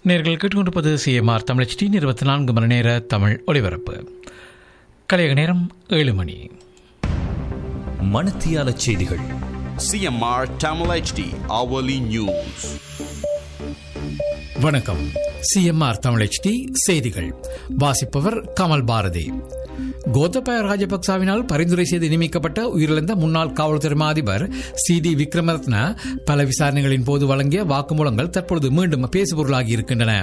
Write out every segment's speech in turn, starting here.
நேர்கள் கேட்டுக்கொண்டிருப்பது CMR Tamil D இருபத்தி நான்கு மணி நேர தமிழ் ஒலிபரப்பு கலையக நேரம் ஏழு மணி மணத்தியால செய்திகள் CMR Tamil HD hourly news. வணக்கம் சிஎம்ஆர் தமிழ் டி செய்திகள் வாசிப்பவர் கமல் பாரதி கோத்தபய ராஜபக்சாவினால் பரிந்துரை செய்து நியமிக்கப்பட்ட உயிரிழந்த முன்னாள் காவல்துறை மா அதிபர் சி டி விக்ரமரத்ன பல விசாரணைகளின் போது வழங்கிய வாக்குமூலங்கள் தற்பொழுது மீண்டும் பேசுபொருளாகி இருக்கின்றன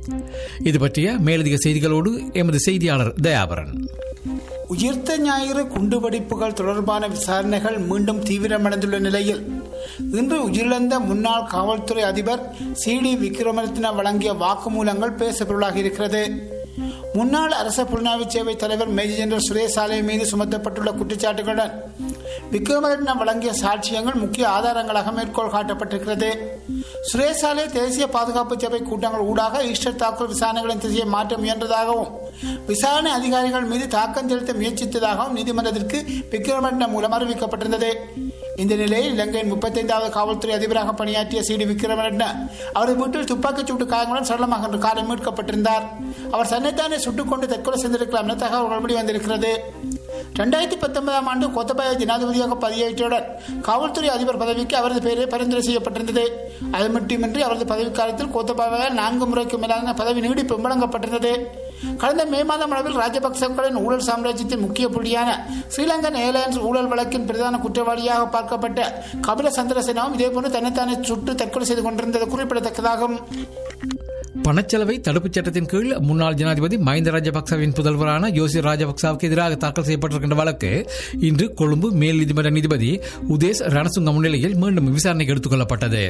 இது பற்றிய மேலதிக செய்திகளோடு எமது செய்தியாளர் தயாபரன் உயிர்த்த ஞாயிறு குண்டுவெடிப்புகள் தொடர்பான விசாரணைகள் மீண்டும் தீவிரமடைந்துள்ள நிலையில் இன்று உயிரிழந்த முன்னாள் காவல்துறை அதிபர் சி டி விக்ரமரத்ன வழங்கிய வாக்குமூலங்கள் பேசப்பொருளாக இருக்கிறது முன்னாள் அரச புலனாய்வு சேவை தலைவர் மேஜர் ஜெனரல் சுரேஷ் ஆலை மீது சுமத்தப்பட்டுள்ள குற்றச்சாட்டுகளுடன் விக்ரமரத்ன வழங்கிய சாட்சியங்கள் முக்கிய ஆதாரங்களாக மேற்கோள் காட்டப்பட்டிருக்கிறது சுரேஷ் ஆலை தேசிய பாதுகாப்பு சபை கூட்டங்கள் ஊடாக ஈஸ்டர் தாக்குதல் விசாரணைகளின் திசையை மாற்ற முயன்றதாகவும் விசாரணை அதிகாரிகள் மீது தாக்கம் செலுத்த முயற்சித்ததாகவும் நீதிமன்றத்திற்கு விக்ரமரட்ன மூலம் அறிவிக்கப்பட்டிருந்தது இந்த நிலையில் இலங்கையின் முப்பத்தைந்தாவது காவல்துறை அதிபராக பணியாற்றிய சி டி விக்ரமரட்ன அவரது வீட்டில் துப்பாக்கிச் சூட்டு காயங்களுடன் சரளமாக இன்று காலை மீட்கப்பட்டிருந்தார் அவர் தன்னைத்தானே சுட்டுக் கொண்டு தற்கொலை செய்திருக்கலாம் என தகவல்கள் வெளிவந்திருக்கிறது ரெண்டாயிரத்தி பத்தொன்பதாம் ஆண்டு கோத்தபாய ஜனாதிபதியாக பதவியேற்றவுடன் காவல்துறை அதிபர் பதவிக்கு அவரது பெயரே பரிந்துரை செய்யப்பட்டிருந்தது அது மட்டுமின்றி அவரது பதவிக்காலத்தில் கோத்தபாயால் நான்கு முறைக்கு மேலான பதவி நீடிப்பு வழங்கப்பட்டிருந்தது கடந்த மே மாதம் அளவில் ராஜபக்சக்களின் ஊழல் சாம்ராஜ்யத்தின் முக்கிய புள்ளியான ஸ்ரீலங்கன் ஏர்லைன்ஸ் ஊழல் வழக்கின் பிரதான குற்றவாளியாக பார்க்கப்பட்ட கபில சந்திரசேனாவும் இதேபோன்று தன்னைத்தானே சுட்டு தற்கொலை செய்து கொண்டிருந்தது குறிப்பிடத்தக்கதாகும் பணச்செலவை தடுப்புச் சட்டத்தின் கீழ் முன்னாள் ஜனாதிபதி மஹிந்த ராஜபக்சவின் புதல்வரான யோசி ராஜபக்சவுக்கு எதிராக தாக்கல் செய்யப்பட்டிருக்கின்ற வழக்கு இன்று கொழும்பு மேல் நீதிமன்ற நீதிபதி உதேஷ் ரணசுங்க முன்னிலையில் மீண்டும் விசாரணைக்கு எடுத்துக் கொள்ளப்பட்டது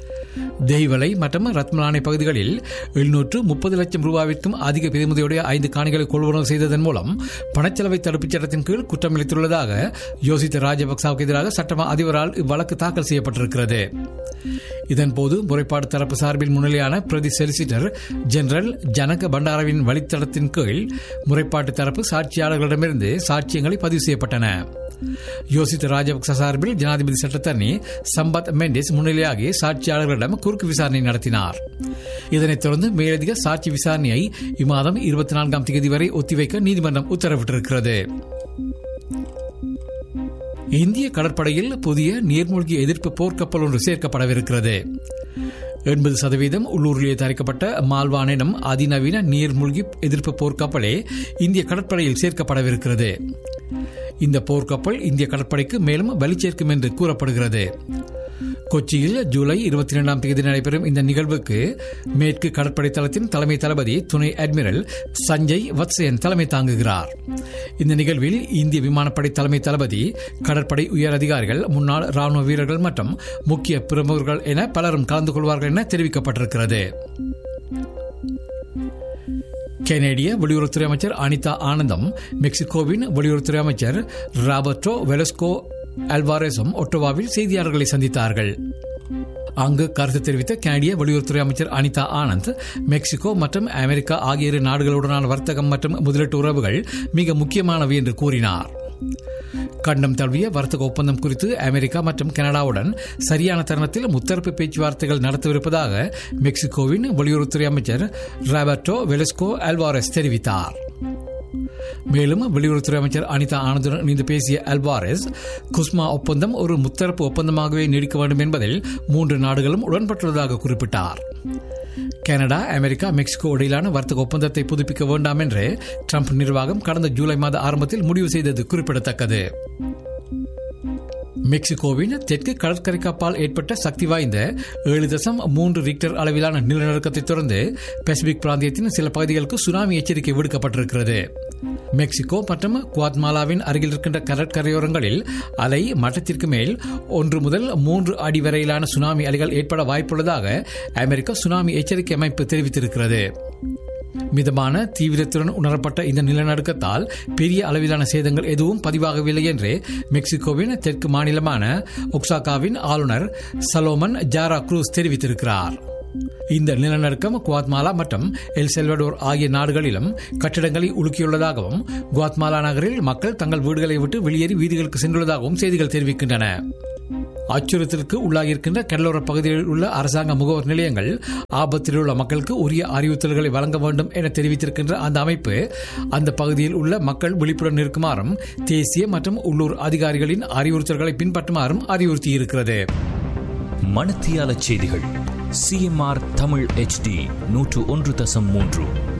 தெய்வலை மற்றும் ரத்மலானை பகுதிகளில் எழுநூற்று முப்பது லட்சம் ரூபாவிற்கும் அதிக பெருமதியுடைய ஐந்து காணிகளை கொள்வனவு செய்ததன் மூலம் பணச்செலவை தடுப்புச் சட்டத்தின் கீழ் குற்றமளித்துள்ளதாக யோசித்த ராஜபக்சாவுக்கு எதிராக சட்டமா அதிபரால் இவ்வழக்கு தாக்கல் செய்யப்பட்டிருக்கிறது இதன்போது முறைப்பாடு தரப்பு சார்பில் முன்னிலையான பிரதி சொலிசிட்டர் ஜெனரல் ஜனக பண்டாரவின் வழித்தடத்தின் கீழ் முறைப்பாட்டு தரப்பு சாட்சியாளர்களிடமிருந்து சாட்சியங்களை பதிவு செய்யப்பட்டன யோசித்த ராஜபக்ச சார்பில் ஜனாதிபதி சட்டத்தரணி சம்பத் மெண்டிஸ் முன்னிலையாகி சாட்சியாளர்களிடம் குறுக்கு விசாரணை நடத்தினார் இதனைத் தொடர்ந்து மேலதிக சாட்சி விசாரணையை இம்மாதம் இருபத்தி நான்காம் தேதி வரை ஒத்திவைக்க நீதிமன்றம் உத்தரவிட்டிருக்கிறது இந்திய கடற்படையில் புதிய நீர்மூழ்கி எதிர்ப்பு போர்க்கப்பல் ஒன்று சேர்க்கப்படவிருக்கிறது எண்பது சதவீதம் உள்ளூரிலேயே தயாரிக்கப்பட்ட மால்வான் எனும் அதிநவீன நீர்மூழ்கி எதிர்ப்பு போர்க்கப்பலே இந்திய கடற்படையில் சேர்க்கப்படவிருக்கிறது இந்த போர்க்கப்பல் இந்திய கடற்படைக்கு மேலும் வலி சேர்க்கும் என்று கூறப்படுகிறது கொச்சியில் ஜூலை இருபத்தி இரண்டாம் தேதி நடைபெறும் இந்த நிகழ்வுக்கு மேற்கு கடற்படை தளத்தின் தலைமை தளபதி துணை அட்மிரல் சஞ்சய் வத்சேன் தலைமை தாங்குகிறார் இந்த நிகழ்வில் இந்திய விமானப்படை தலைமை தளபதி கடற்படை உயர் அதிகாரிகள் முன்னாள் ராணுவ வீரர்கள் மற்றும் முக்கிய பிரமுகர்கள் என பலரும் கலந்து கொள்வார்கள் என தெரிவிக்கப்பட்டிருக்கிறது கெனடிய வெளியுறவுத்துறை அமைச்சர் அனிதா ஆனந்தம் மெக்சிகோவின் வெளியுறவுத்துறை அமைச்சர் ராபர்டோ வெலஸ்கோ அல்வாரேசும் ஒட்டோவாவில் செய்தியாளர்களை சந்தித்தார்கள் அங்கு கருத்து தெரிவித்த கனடிய வெளியுறவுத்துறை அமைச்சர் அனிதா ஆனந்த் மெக்சிகோ மற்றும் அமெரிக்கா ஆகிய இரு நாடுகளுடனான வர்த்தகம் மற்றும் முதலீட்டு உறவுகள் மிக முக்கியமானவை என்று கூறினார் கண்டம் தழுவிய வர்த்தக ஒப்பந்தம் குறித்து அமெரிக்கா மற்றும் கனடாவுடன் சரியான தருணத்தில் முத்தரப்பு பேச்சுவார்த்தைகள் நடத்தவிருப்பதாக மெக்சிகோவின் வெளியுறவுத்துறை அமைச்சர் ராபர்டோ வெலஸ்கோ அல்வாரஸ் தெரிவித்தார் மேலும் வெளியுறவுத்துறை அமைச்சர் அனிதா ஆனந்துடன் இணைந்து பேசிய அல்வாரஸ் குஸ்மா ஒப்பந்தம் ஒரு முத்தரப்பு ஒப்பந்தமாகவே நீடிக்க வேண்டும் என்பதில் மூன்று நாடுகளும் உடன்பட்டுள்ளதாக குறிப்பிட்டார் கனடா அமெரிக்கா மெக்சிகோ இடையிலான வர்த்தக ஒப்பந்தத்தை புதுப்பிக்க வேண்டாம் என்று ட்ரம்ப் நிர்வாகம் கடந்த ஜூலை மாத ஆரம்பத்தில் முடிவு செய்தது குறிப்பிடத்தக்கது மெக்சிகோவின் தெற்கு கடற்கரைக்கு அப்பால் ஏற்பட்ட சக்தி வாய்ந்த ஏழு தசம் மூன்று ரிக்டர் அளவிலான நிலநடுக்கத்தை தொடர்ந்து பசிபிக் பிராந்தியத்தின் சில பகுதிகளுக்கு சுனாமி எச்சரிக்கை விடுக்கப்பட்டிருக்கிறது மெக்சிகோ மற்றும் குவாத்மாலாவின் அருகில் இருக்கின்ற கடற்கரையோரங்களில் அலை மட்டத்திற்கு மேல் ஒன்று முதல் மூன்று அடி வரையிலான சுனாமி அலைகள் ஏற்பட வாய்ப்புள்ளதாக அமெரிக்க சுனாமி எச்சரிக்கை அமைப்பு தெரிவித்திருக்கிறது மிதமான தீவிரத்துடன் உணரப்பட்ட இந்த நிலநடுக்கத்தால் பெரிய அளவிலான சேதங்கள் எதுவும் பதிவாகவில்லை என்று மெக்சிகோவின் தெற்கு மாநிலமான ஒக்சாகாவின் ஆளுநர் சலோமன் ஜாரா குரூஸ் தெரிவித்திருக்கிறார் இந்த நிலநடுக்கம் குவாத்மாலா மற்றும் எல் செல்வடோர் ஆகிய நாடுகளிலும் கட்டிடங்களை உலுக்கியுள்ளதாகவும் குவாத்மாலா நகரில் மக்கள் தங்கள் வீடுகளை விட்டு வெளியேறி வீதிகளுக்கு சென்றுள்ளதாகவும் செய்திகள் தெரிவிக்கின்றன அச்சுறுத்தலுக்கு உள்ளாகியிருக்கின்ற கடலோர பகுதிகளில் உள்ள அரசாங்க முகவர் நிலையங்கள் ஆபத்தில் உள்ள மக்களுக்கு உரிய அறிவுறுத்தல்களை வழங்க வேண்டும் என தெரிவித்திருக்கின்ற அந்த அமைப்பு அந்த பகுதியில் உள்ள மக்கள் விழிப்புடன் இருக்குமாறும் தேசிய மற்றும் உள்ளூர் அதிகாரிகளின் அறிவுறுத்தல்களை பின்பற்றுமாறும் அறிவுறுத்தியிருக்கிறது மணத்தியால செய்திகள் சிஎம்ஆர் தமிழ் HD நூற்று ஒன்று தசம் மூன்று